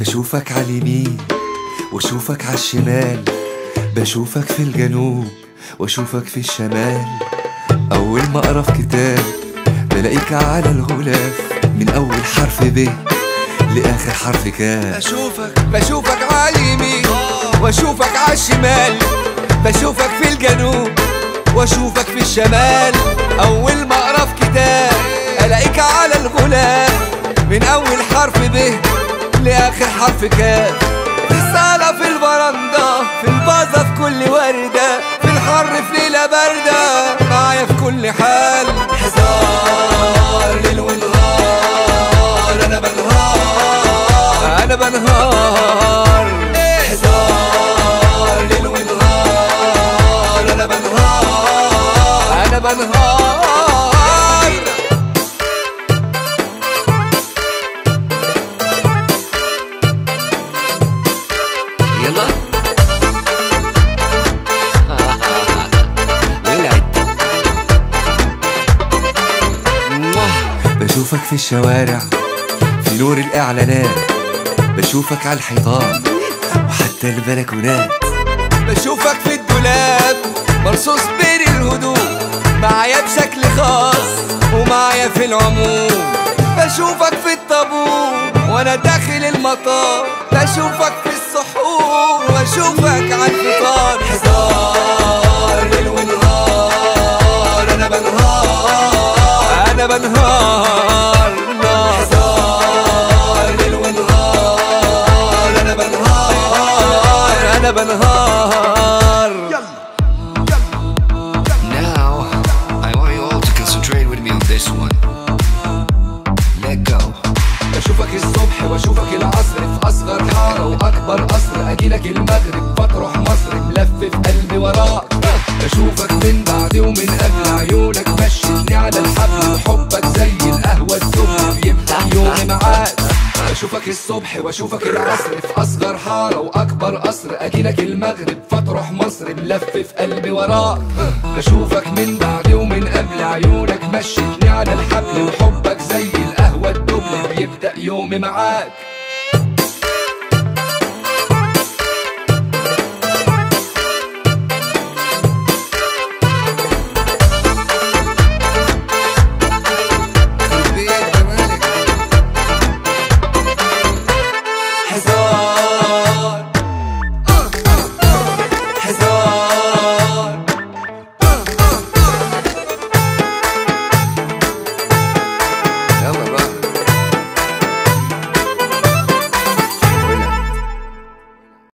بشوفك على اليمين واشوفك على الشمال بشوفك في الجنوب واشوفك في الشمال اول ما اقرا في كتاب بلاقيك على الغلاف من اول حرف ب لاخر حرف كاف بشوفك بشوفك على اليمين واشوفك على الشمال بشوفك في الجنوب واشوفك في الشمال اول ما اقرا في كتاب الاقيك على الغلاف من اول حرف ب لاخر حرف كاف في الصالة في البرندة في البازة في كل وردة في الحر في ليلة باردة معايا في كل حال حزار ليل ونهار انا بنهار انا بنهار حزار ليل ونهار انا بنهار انا بنهار يلا ولعت بشوفك في الشوارع في نور الإعلانات بشوفك على الحيطان وحتى البلكونات بشوفك في الدولاب مرصوص بين الهدوم معايا بشكل خاص ومعايا في العموم بشوفك في الطابور وانا داخل المطار بشوفك في السحور واشوفك على الفطار حصار ليل ونهار انا بنهار انا بنهار حصار ليل ونهار انا بنهار انا بنهار Now, I want you all to concentrate with me on this one. Let go. بشوفك الصبح واشوفك العصر في اصغر حاره واكبر قصر اجيلك المغرب فتروح مصر ملفف قلبي وراك بشوفك من بعد ومن قبل عيونك مشيتني على الحبل وحبك زي القهوه السخنه بيبدا يومي معاك بشوفك الصبح واشوفك العصر في اصغر حاره واكبر قصر اجيلك المغرب فتروح مصر ملفف قلبي وراك بشوفك من بعد ومن قبل عيونك مشيتني على الحبل وحبك زي القهوه الدبل بيبدا يومي معاك